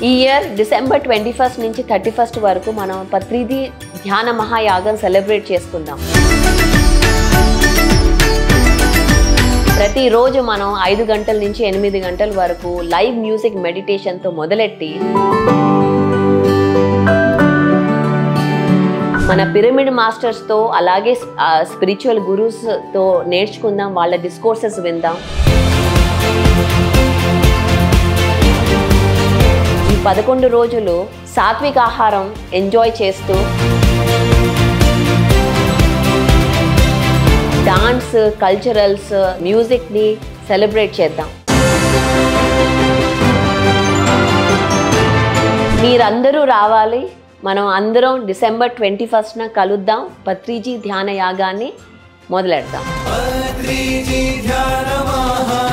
ఈ year December twenty first నుంచి thirty first వరకు మనం పత్రిది ధ్యాన మహాయాగం సెలబ్రేట్ చేసుకుందాం ప్రతిరోజు మనం ఐదు గంటల నుంచి ఎనిమిది గంటల వరకు లైవ్ మ్యూజిక్ మెడిటేషన్తో మొదలెట్టి మన పిరమిడ్ మాస్టర్స్తో అలాగే స్పిరిచువల్ గురూస్తో నేర్చుకుందాం వాళ్ళ డిస్కోర్సెస్ విందాం ఈ పదకొండు రోజులు సాత్విక ఆహారం ఎంజాయ్ చేస్తూ డాన్స్ కల్చరల్స్ మ్యూజిక్ని సెలబ్రేట్ చేద్దాం మీరందరూ రావాలి మనం అందరం డిసెంబర్ ట్వంటీ ఫస్ట్న కలుద్దాం పత్రిజీ ధ్యాన యాగాన్ని మొదలెడదాం పత్రిజీ ధ్యాన మహా